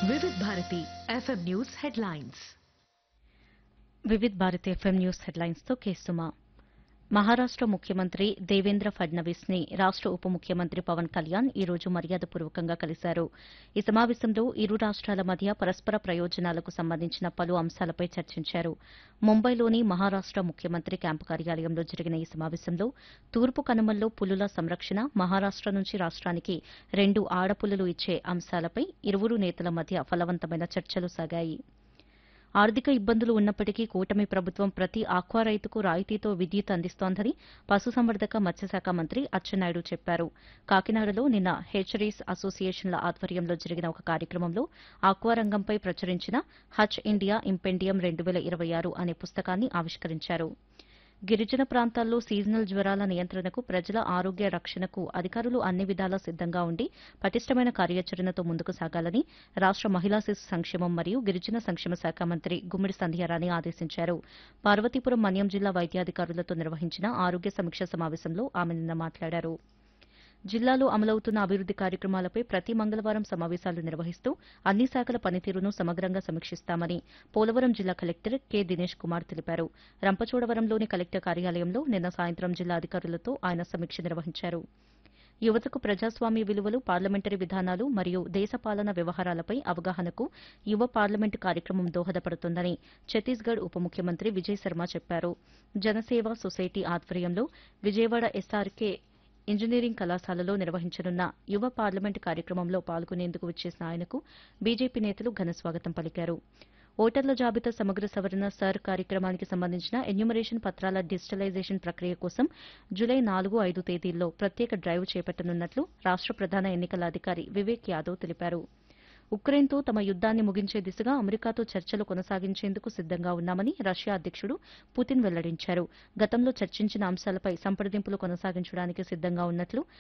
Vividh Bharati FM news headlines Vividh Bharati FM news headlines తో కేసుమా మహారాష్ట ముఖ్యమంత్రి దేవేంద్ర ఫడ్నవీస్ ని రాష్ట ఉప ముఖ్యమంత్రి పవన్ కళ్యాణ్ ఈ రోజు మర్యాదపూర్వకంగా కలిశారు ఈ సమావేశంలో ఇరు రాష్ట్రాల మధ్య పరస్పర ప్రయోజనాలకు సంబంధించిన పలు అంశాలపై చర్చించారు ముంబైలోని మహారాష్ట ముఖ్యమంత్రి క్యాంపు కార్యాలయంలో జరిగిన ఈ సమావేశంలో తూర్పు కనుమల్లో పులుల సంరక్షణ మహారాష్ట నుంచి రాష్ట్రానికి రెండు ఆడపులులు ఇచ్చే అంశాలపై ఇరువురు నేతల మధ్య ఫలవంతమైన చర్చలు సాగాయి ఆర్థిక ఇబ్బందులు ఉన్నప్పటికీ కూటమి ప్రభుత్వం ప్రతి ఆక్వా రైతుకు రాయితీతో విద్యుత్ అందిస్తోందని పశుసంవర్ధక మత్స్యశాఖ మంత్రి అచ్చెన్నాయుడు చెప్పారు కాకినాడలో నిన్న హెచరీస్ అసోసియేషన్ల ఆధ్వర్యంలో జరిగిన ఒక కార్యక్రమంలో ఆక్వా రంగంపై ప్రచురించిన హచ్ ఇండియా ఇంపెండియం రెండు వేల ఇరవై ఆరు అనే పుస్తకాన్ని ఆవిష్కరించారు గిరిజన ప్రాంతాల్లో సీజనల్ జ్వరాల నియంత్రణకు ప్రజల ఆరోగ్య రక్షణకు అధికారులు అన్ని విధాలా సిద్దంగా ఉండి పటిష్టమైన కార్యాచరణతో ముందుకు సాగాలని రాష్ట మహిళా శిశు సంక్షేమం మరియు గిరిజన సంక్షేమ శాఖ మంత్రి గుమ్మిడి సంధ్యారాణి ఆదేశించారు పార్వతీపురం మన్యం జిల్లా వైద్యాధికారులతో నిర్వహించిన ఆరోగ్య సమీక్ష సమావేశంలో ఆమె నిన్న మాట్లాడారు జిల్లాలో అమలవుతున్న అభివృద్ది కార్యక్రమాలపై ప్రతి మంగళవారం సమావేశాలు నిర్వహిస్తూ అన్ని శాఖల పనితీరును సమగ్రంగా సమీక్షిస్తామని పోలవరం జిల్లా కలెక్టర్ కె దినేష్ కుమార్ తెలిపారు రంపచోడవరంలోని కలెక్టర్ కార్యాలయంలో నిన్న సాయంత్రం జిల్లా అధికారులతో ఆయన సమీక్ష నిర్వహించారు యువతకు ప్రజాస్వామ్య విలువలు పార్లమెంటరీ విధానాలు మరియు దేశ పాలన వ్యవహారాలపై అవగాహనకు యువ పార్లమెంటు కార్యక్రమం దోహదపడుతుందని ఛత్తీస్గఢ్ ఉప ముఖ్యమంత్రి విజయ్ శర్మ చెప్పారు జనసేవ సొసైటీ ఆధ్వర్యంలో విజయవాడ ఎస్ఆర్కే ఇంజనీరింగ్ కళాశాలలో నిర్వహించనున్న యువ పార్లమెంటు కార్యక్రమంలో పాల్గొనేందుకు వచ్చేసిన ఆయనకు బీజేపీ నేతలు ఘనస్వాగతం పలికారు ఓటర్ల జాబితా సమగ్ర సవరణ సర్ కార్యక్రమానికి సంబంధించిన ఎన్యూమరేషన్ పత్రాల డిజిటలైజేషన్ ప్రక్రియ కోసం జులై నాలుగు ఐదు తేదీల్లో ప్రత్యేక డ్రైవ్ చేపట్టనున్నట్లు రాష్ట ప్రధాన ఎన్నికల అధికారి వివేక్ యాదవ్ తెలిపారు ఉక్రెయిన్తో తమ యుద్దాన్ని ముగించే దిశగా అమెరికాతో చర్చలు కొనసాగించేందుకు సిద్దంగా ఉన్నామని రష్యా అధ్యక్షుడు పుతిన్ వెల్లడించారు గతంలో చర్చించిన అంశాలపై సంప్రదింపులు కొనసాగించడానికి సిద్దంగా ఉన్నట్లు